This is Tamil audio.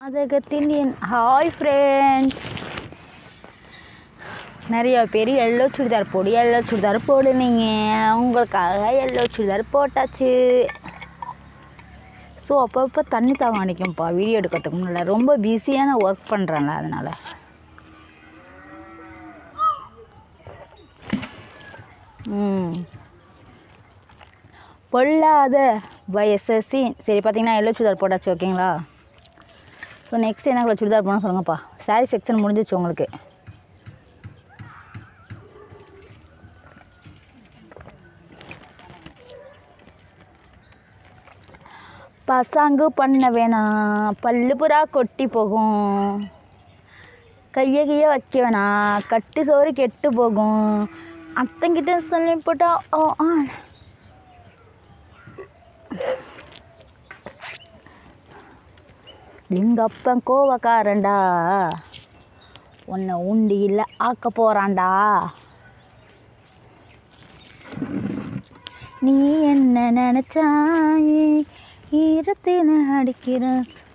அதகத்தின் என் ஹாய் ஃப்ரெண்ட்ஸ் நிறைய பேர் எல்லோ சுடிதார் போடு எல்லோ சுடிதார் போடுனீங்க உங்களுக்காக எல்லோ சுடிதார் போட்டாச்சு ஸோ அப்பப்போ தண்ணி தாகம் அடிக்கும்ப்பா வீடியோ எடுக்கிறதுக்கு முன்னாடி ரொம்ப பிஸியான ஒர்க் பண்ணுறேன்ல அதனால் ம் பொல்லாத வயசு சீன் சரி பார்த்தீங்கன்னா எல்லோ சுடிதார் போட்டாச்சு ஓகேங்களா ஸோ நெக்ஸ்ட் என்ன கலர் சுடிதார் போனால் சொல்லுங்கப்பா சாரீ செக்ஷன் முடிஞ்சிச்சு உங்களுக்கு பசாங்கு பண்ண வேணாம் பல்லு புறா கொட்டி போகும் கையை கையை வைக்க வேணாம் கட்டு சோறு கெட்டு போகும் அத்தங்கிட்ட சொல்லி போட்டா ஓ ஆ லிங்கப்பன் கோவக்காரன்டா உன்னை உண்டி இல்லை ஆக்க போறான்டா நீ என்ன நினைச்சாய் ஈரத்தின அடிக்கிற